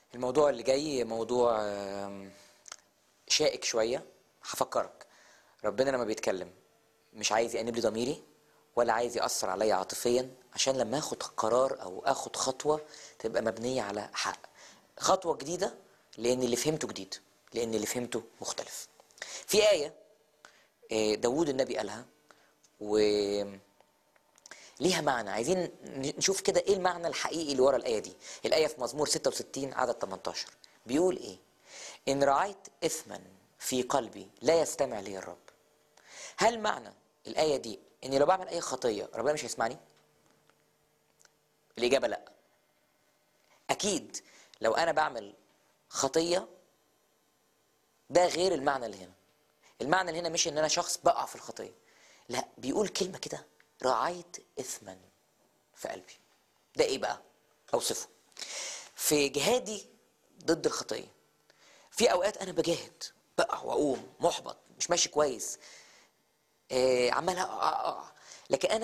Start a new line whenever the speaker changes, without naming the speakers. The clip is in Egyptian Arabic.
الموضوع اللي جاي موضوع آم، شائك شوية هفكرك ربنا لما بيتكلم مش عايز يأنب لي ضميري ولا عايز يأثر عليا عاطفيا عشان لما اخد قرار او اخد خطوة تبقى مبنية على حق خطوة جديدة لان اللي فهمته جديد لان اللي فهمته مختلف في آية آه، داوود النبي قالها و ليها معنى عايزين نشوف كده ايه المعنى الحقيقي اللي ورا الايه دي الايه في مزمور 66 عدد 18 بيقول ايه ان رعيت اثما في قلبي لا يستمع لي الرب هل معنى الايه دي اني لو بعمل اي خطيه ربنا مش هيسمعني الاجابه لا اكيد لو انا بعمل خطيه ده غير المعنى اللي هنا المعنى اللي هنا مش ان انا شخص بقع في الخطيه لا بيقول كلمه كده رعيت اثما في قلبي ده ايه بقى اوصفه في جهادي ضد الخطيه في اوقات انا بجاهد بقع واقوم محبط مش ماشي كويس آه عمال اقع اقع لكن انا